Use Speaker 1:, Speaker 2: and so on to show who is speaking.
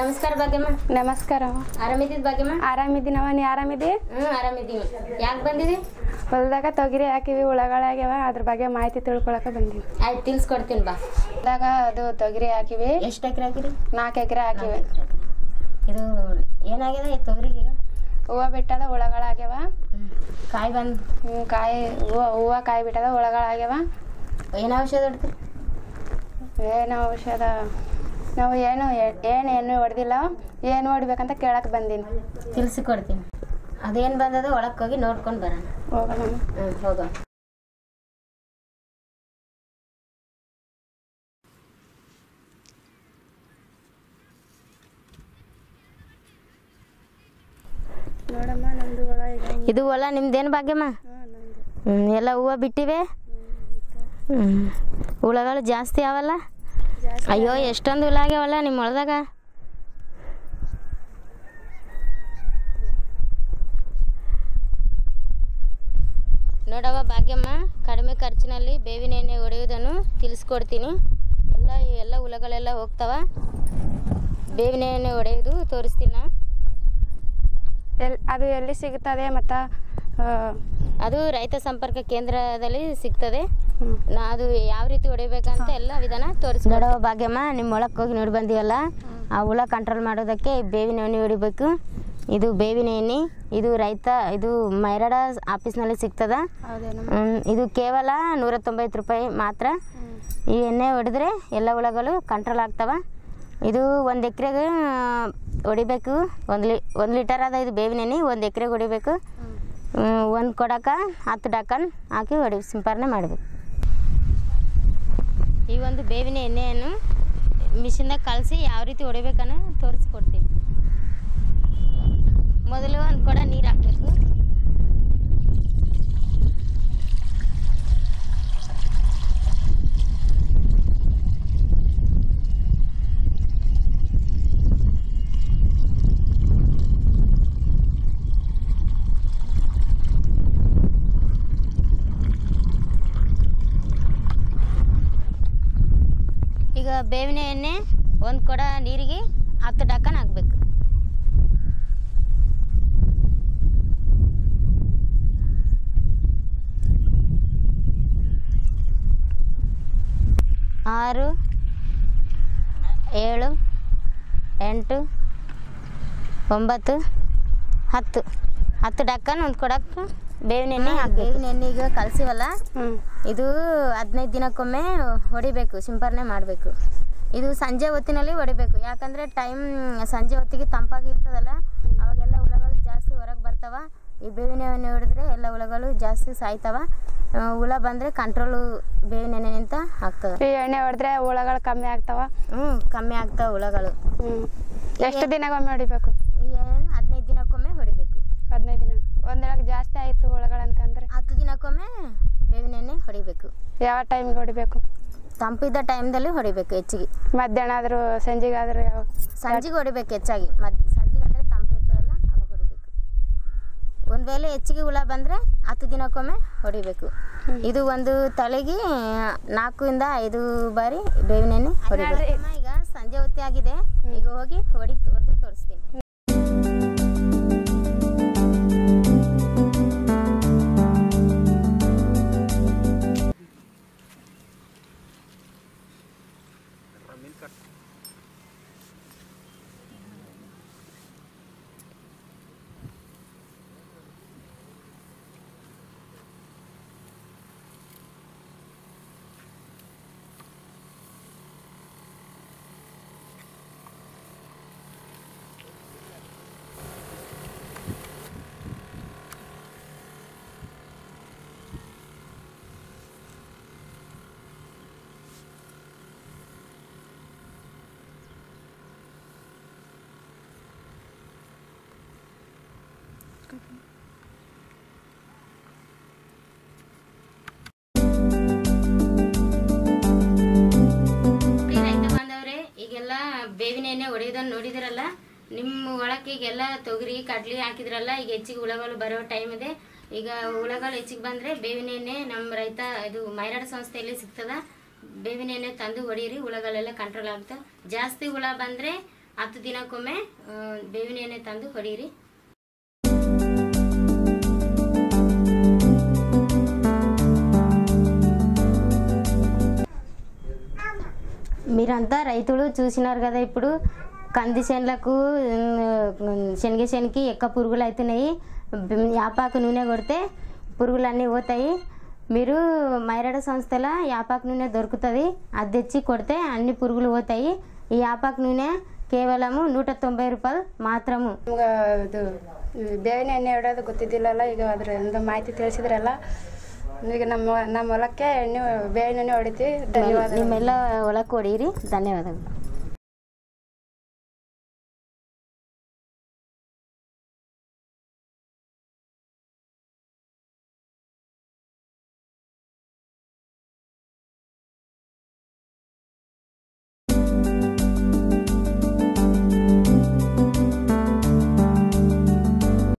Speaker 1: ನಮಸ್ಕಾರ ಭಾಗ್ಯಮ್ಮ
Speaker 2: ನಮಸ್ಕಾರ
Speaker 1: ಆರಾಮಿದ್ದಿದ್ ಭಾಗ್ಯಮ್ಮ
Speaker 2: ಆರಾಮಿದ್ದೀನವ ನೀ ಆರಾಮಿದಿ
Speaker 1: ಹ್ಞೂ ಆರಾಮಿದ್ದೀವಿ ಯಾಕೆ ಬಂದಿದಿ
Speaker 2: ಹೊಲ್ದಾಗ ತೊಗರಿ ಹಾಕಿವಿ ಹುಳಗಳಾಗ್ಯಾವ ಅದ್ರ ಬಗ್ಗೆ ಮಾಹಿತಿ ತಿಳ್ಕೊಳಕ ಬಂದೀವಿ
Speaker 1: ಆಯ್ತು ತಿಳ್ಸ್ಕೊಡ್ತೀನಿ ಬಾ
Speaker 2: ಹೊಲ್ದಾಗ ಅದು ತೊಗರಿ ಹಾಕಿವಿ
Speaker 1: ಎಷ್ಟು ಎಕರೆ ಹಾಕಿರಿ
Speaker 2: ನಾಲ್ಕು ಎಕರೆ ಹಾಕಿವಿ
Speaker 1: ಇದು ಏನಾಗಿದೆ ಈ ತೊಗರಿಗೆ ಈಗ
Speaker 2: ಹೂವು ಬಿಟ್ಟದ ಹುಳಗಳಾಗ್ಯಾವ
Speaker 1: ಹ್ಮ್. ಕಾಯಿ ಬಂದು
Speaker 2: ಹ್ಮ್, ಕಾಯಿ ಹೂವು ಹೂವು ಕಾಯಿ ಬಿಟ್ಟದ ಹುಳಗಳಾಗ್ಯಾವ
Speaker 1: ಏನು ಔಷಧ ಹೊಡ್ತೀರಿ
Speaker 2: ಏನು ಔಷಧ ನಾವು ಏನು ಏನು ಎಣ್ಣೆ ಹೊಡೆದಿಲ್ಲ ಏನು ಹೊಡಿಬೇಕಂತ ಕೇಳಕ್ಕೆ ಬಂದೀನಿ
Speaker 1: ತಿಳಿಸಿ ಕೊಡ್ತೀನಿ ಅದೇನು ಬಂದದ ಒಳಕ್ಕೆ ಹೋಗಿ ನೋಡ್ಕೊಂಡು ಬರೋಣ
Speaker 2: ಹೋಗೋಣ
Speaker 1: ಹ್ಞೂ ಹೋಗೋಣ
Speaker 2: ನೋಡಮ್ಮ ನಮ್ದು ಹೊಳ ಈಗ
Speaker 1: ಇದು ಹೊಲ ನಿಮ್ದೇನು ಭಾಗ್ಯಮ್ಮ
Speaker 2: ಹಾಂ ನಮ್ದು
Speaker 1: ಹ್ಮ್, ಎಲ್ಲ ಹೂವು ಬಿಟ್ಟಿವೆ ಹ್ಮ್. ಹುಳಗಳು ಜಾಸ್ತಿ ಅವಲ್ಲ
Speaker 2: ಜಾಸ್ತಿ
Speaker 1: ಅಯ್ಯೋ ಎಷ್ಟೊಂದು ಹುಳ ಆಗ್ಯಾವಲ್ಲ ನಿಮ್ಮ ಹೊಲದಾಗ ನೋಡವ್ವ ಭಾಗ್ಯಮ್ಮ ಕಡಿಮೆ ಖರ್ಚಿನಲ್ಲಿ ಬೇವಿನ ಎಣ್ಣೆ ಹೊಡೆಯುವುದನ್ನು ತಿಳಿಸ್ಕೊಡ್ತೀನಿ ಎಲ್ಲ ಎಲ್ಲ ಹುಳಗಳೆಲ್ಲ ಹೋಗ್ತಾವ ಬೇವಿನ ಎಣ್ಣೆ ಹೊಡೆಯೋದು ತೋರಿಸ್ತೀನಿ ನಾ.
Speaker 2: ಎಲ್ ಅದು ಎಲ್ಲಿ ಸಿಗುತ್ತದೆ ಮತ್ತು
Speaker 1: ಅದು ರೈತ ಸಂಪರ್ಕ ಕೇಂದ್ರದಲ್ಲಿ ಸಿಗ್ತದೆ ನಾ ಅದು ಯಾವ ರೀತಿ ಹೊಡಿಬೇಕಂತ ಎಲ್ಲ ವಿಧಾನ ತೋರಿಸ್ ನೋಡವ ಭಾಗ್ಯಮ್ಮ ನಿಮ್ಮ ಒಳಕ್ಕೆ ಹೋಗಿ ನೋಡಿ ಬಂದೀವಲ್ಲ ಆ ಹುಳ ಕಂಟ್ರೋಲ್ ಮಾಡೋದಕ್ಕೆ ಬೇವಿನ ಎಣ್ಣೆ ಹೊಡಿಬೇಕು ಇದು ಬೇವಿನ ಎಣ್ಣೆ ಇದು ರೈತ ಇದು ಮೈರಾಡ ಆಫೀಸ್ನಲ್ಲಿ ಸಿಗ್ತದ
Speaker 2: ಹೌದೇನು
Speaker 1: ಹ್ಮ್, ಇದು ಕೇವಲ ನೂರ ತೊಂಬತ್ತು ರೂಪಾಯಿ ಮಾತ್ರ ಈ ಎಣ್ಣೆ ಹೊಡೆದ್ರೆ ಎಲ್ಲ ಹುಳಗಳು ಕಂಟ್ರೋಲ್ ಆಗ್ತವ ಇದು ಒಂದು ಎಕರೆಗೆ ಹೊಡಿಬೇಕು ಒಂದು ಲಿ ಒಂದು ಲೀಟರ್ ಅದ ಇದು ಬೇವಿನ ಎಣ್ಣೆ ಒಂದು ಎಕರೆಗೆ ಹೊಡಿಬೇಕು ಒಂದು ಕೊಡಕ ಹತ್ತು ಡಕನ್ ಹಾಕಿ ಹೊಡಿ ಸಿಂಪರಣೆ ಮಾಡಬೇಕು ಈ ಒಂದು ಬೇವಿನ ಎಣ್ಣೆಯನ್ನು ಮಿಷಿನ್ದಾಗ ಕಲಸಿ ಯಾವ ರೀತಿ ಹೊಡಿಬೇಕನ್ನು ತೋರಿಸ್ಕೊಡ್ತೀನಿ ಮೊದಲು ಒಂದು ಕೊಡ ನೀರು ಹಾಕಬೇಕು ಈಗ ಬೇವಿನ ಎಣ್ಣೆ ಒಂದು ಕೊಡ ನೀರಿಗೆ ಹತ್ತು ಡಕ್ಕನ್ ಹಾಕ್ಬೇಕು ಆರು ಏಳು ಎಂಟು ಒಂಬತ್ತು ಹತ್ತು ಹತ್ತು ಡಕ್ಕನ್ ಒಂದು ಕೊಡಕ್ಕೆ ಬೇವಿನ ಎಣ್ಣೆ ಹಾಕಿ ಬೇವಿನ ಎಣ್ಣೆ ಈಗ ಕಲಸಿವಲ್ಲ
Speaker 2: ಹ್ಞೂ
Speaker 1: ಇದು ಹದಿನೈದು ದಿನಕ್ಕೊಮ್ಮೆ ಹೊಡಿಬೇಕು ಸಿಂಪರಣೆ ಮಾಡಬೇಕು ಇದು ಸಂಜೆ ಹೊತ್ತಿನಲ್ಲಿ ಹೊಡಿಬೇಕು ಯಾಕಂದರೆ ಟೈಮ್ ಸಂಜೆ ಹೊತ್ತಿಗೆ ತಂಪಾಗಿರ್ತದಲ್ಲ ಅವಾಗೆಲ್ಲ ಹುಳಗಳು ಜಾಸ್ತಿ ಹೊರಗೆ ಬರ್ತಾವ ಈ ಬೇವಿನ ಎಣ್ಣೆ ಹೊಡೆದ್ರೆ ಎಲ್ಲ ಹುಳಗಳು ಜಾಸ್ತಿ ಸಾಯ್ತಾವ ಆ, ಹುಳ ಬಂದರೆ ಕಂಟ್ರೋಲು ಬೇವಿನ ಎಣ್ಣೆನಿಂದ ಆಗ್ತದೆ
Speaker 2: ಈ ಎಣ್ಣೆ ಹೊಡೆದ್ರೆ ಹುಳಗಳು ಕಮ್ಮಿ ಆಗ್ತಾವ
Speaker 1: ಹ್ಞೂ ಕಮ್ಮಿ ಆಗ್ತಾವೆ ಹುಳಗಳು
Speaker 2: ಹ್ಞೂ ಎಷ್ಟು ದಿನಗೊಮ್ಮೆ ಹೊಡಿಬೇಕು
Speaker 1: ಈ ಎಣ್ಣೆ ಹದಿನೈದು ದಿನಕ್ಕೊಮ್ಮೆ ಹೊಡಿಬೇಕು
Speaker 2: ಹದಿನೈದು ದಿನ ಒಂದೊಳಗೆ ಜಾಸ್ತಿ ಆಯಿತು ಹುಳಗಳಂತಂದ್ರೆ
Speaker 1: ಹತ್ತು ದಿನಕ್ಕೊಮ್ಮೆ ಬೇವಿನ ಎಣ್ಣೆ ಹೊಡಿಬೇಕು
Speaker 2: ಯಾವ ಟೈಮಿಗೆ ಹೊಡಿಬೇಕು
Speaker 1: ತಂಪಿದ್ದ ಟೈಮ್ದಲ್ಲಿ ಹೊಡಿಬೇಕು ಹೆಚ್ಚಿಗೆ
Speaker 2: ಮಧ್ಯಾಹ್ನ ಆದರೂ ಸಂಜೆಗೆ ಆದರೂ ಯಾವ
Speaker 1: ಸಂಜೆಗೆ ಹೊಡಿಬೇಕು ಹೆಚ್ಚಾಗಿ ಮತ್ತು ಸಂಜೆಗೆ ಅಂದರೆ ತಂಪು ಇರ್ತದಲ್ಲ ಅವಾಗ ಹೊಡಿಬೇಕು ಒಂದು ವೇಳೆ ಹೆಚ್ಚಿಗೆ ಹುಳ ಬಂದರೆ ಹತ್ತು ದಿನಕ್ಕೊಮ್ಮೆ ಹೊಡಿಬೇಕು ಇದು ಒಂದು ತಲೆಗೆ ನಾಲ್ಕರಿಂದ ಐದು ಬಾರಿ ಬೇವಿನ ಎಣ್ಣೆ ಹೊಡಿಬೇಕು ಈಗ ಸಂಜೆ ಹೊತ್ತಿ ಆಗಿದೆ ಈಗ ಹೋಗಿ ಹೊಡಿ ಹೊಡೆದು ತೋರಿಸ್ತೀನಿ ರೈತ ಬಾಂಧವ್ರೆ ಈಗೆಲ್ಲ ಬೇವಿನ ಎಣ್ಣೆ ಹೊಡೆಯೋದನ್ನ ನೋಡಿದಿರಲ್ಲ ನಿಮ್ಮ ಒಳಕ್ಕೆ ಈಗೆಲ್ಲ ತೊಗರಿ ಕಡ್ಲಿ ಹಾಕಿದ್ರಲ್ಲ ಈಗ ಹೆಚ್ಚಿಗೆ ಹುಳಗಳು ಬರೋ ಟೈಮ್ ಇದೆ ಈಗ ಹುಳಗಳು ಹೆಚ್ಚಿಗೆ ಬಂದ್ರೆ ಬೇವಿನ ಎಣ್ಣೆ ನಮ್ಮ ರೈತ ಇದು ಮೈರಾಡ ಸಂಸ್ಥೆಯಲ್ಲಿ ಸಿಗ್ತದ ಬೇವಿನ ಎಣ್ಣೆ ತಂದು ಹೊಡೀರಿ ಹುಳಗಳೆಲ್ಲ ಕಂಟ್ರೋಲ್ ಆಗುತ್ತೆ ಜಾಸ್ತಿ ಹುಳ ಬಂದ್ರೆ ಹತ್ತು ದಿನಕ್ಕೊಮ್ಮೆ ಆ, ಬೇವಿನ ಎಣ್ಣೆ ತಂದು ಹೊಡೀರಿ మీరంతా రైతులు చూసినారు కదా ఇప్పుడు కంది చేనులకు ఉమ్, శనగ శనికి ఎక్క పురుగులు అవుతున్నాయి బిమ్- యాపాకు నూనె కొడితే పురుగులన్నీ పోతాయి మీరు మైరాడ సంస్థల యాపాకు నూనె దొరుకుతుంది అది తెచ్చి కొడితే అన్ని పురుగులు పోతాయి ఈ యాపాకు నూనె కేవలము ನೂಟ ತೊಂಬೈ ರೂಪಾಯಿ ಮಾತ್ರము
Speaker 2: ನಮ್ಗೆ ಇದು ಬೇವಿನ ಎಣ್ಣೆ ಹೊಡೆಯೋದು ಗೊತ್ತಿದ್ದಿಲ್ಲಲ್ಲ ಈಗ ಅದರಿಂದ ಮಾಹಿತಿ ತಿಳಿಸಿದ್ರಲ್ಲ ಈಗ ನಮ್ಮ ನಮ್ಮ ಹೊಲಕ್ಕೆ ಎಣ್ಣೆ ಬೇವಿನ ಎಣ್ಣೆ ಹೊಡಿತೀವಿ ಧನ್ಯವಾದ
Speaker 1: ನಿಮ್ಮೆಲ್ಲ ಒಳಕ್ಕೆ ಹೊಡೀರಿ ಧನ್ಯವಾದಗಳು